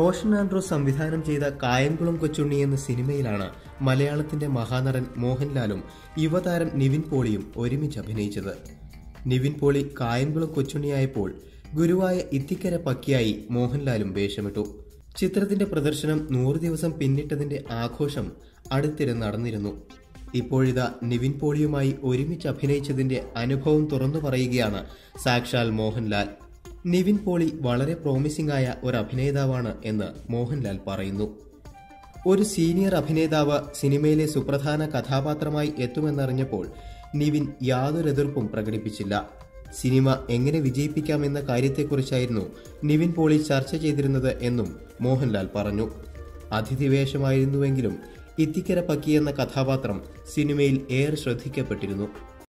Roshan Andrews സംവിധാനം ചെയ്ത കായംകുളം കൊച്ചുണ്ണി എന്ന സിനിമയിലാണ് മലയാളത്തിന്റെ മഹാനടൻ മോഹൻലാലും യുവതാരം നിവിൻ പോളിയും ഒരുമിച്ച് അഭിനയിച്ചത് നിവിൻ പോളി കായംകുളം കൊച്ചുണ്ണിയായപ്പോൾ ഗുരുവായ ഇത്തിക്കര പക്കിയായി മോഹൻലാലും വേഷമിട്ടു ചിത്രത്തിന്റെ പ്രദർശനം നൂറ് ദിവസം പിന്നിട്ടതിന്റെ ആഘോഷം അടുത്തിടെ നടന്നിരുന്നു ഇപ്പോഴിതാ നിവിൻ പോളിയുമായി ഒരുമിച്ച് അഭിനയിച്ചതിന്റെ അനുഭവം തുറന്നു പറയുകയാണ് സാക്ഷാൽ മോഹൻലാൽ നിവിൻ പോളി വളരെ പ്രോമിസിംഗ് ആയ ഒരു അഭിനേതാവാണ് എന്ന് മോഹൻലാൽ പറയുന്നു ഒരു സീനിയർ അഭിനേതാവ് സിനിമയിലെ സുപ്രധാന കഥാപാത്രമായി എത്തുമെന്നറിഞ്ഞപ്പോൾ നിവിൻ യാതൊരു എതിർപ്പും പ്രകടിപ്പിച്ചില്ല സിനിമ എങ്ങനെ വിജയിപ്പിക്കാമെന്ന കാര്യത്തെക്കുറിച്ചായിരുന്നു നിവിൻ പോളി ചർച്ച ചെയ്തിരുന്നത് എന്നും മോഹൻലാൽ പറഞ്ഞു അതിഥിവേഷമായിരുന്നുവെങ്കിലും ഇത്തിക്കര പക്കി എന്ന കഥാപാത്രം സിനിമയിൽ ഏറെ ശ്രദ്ധിക്കപ്പെട്ടിരുന്നു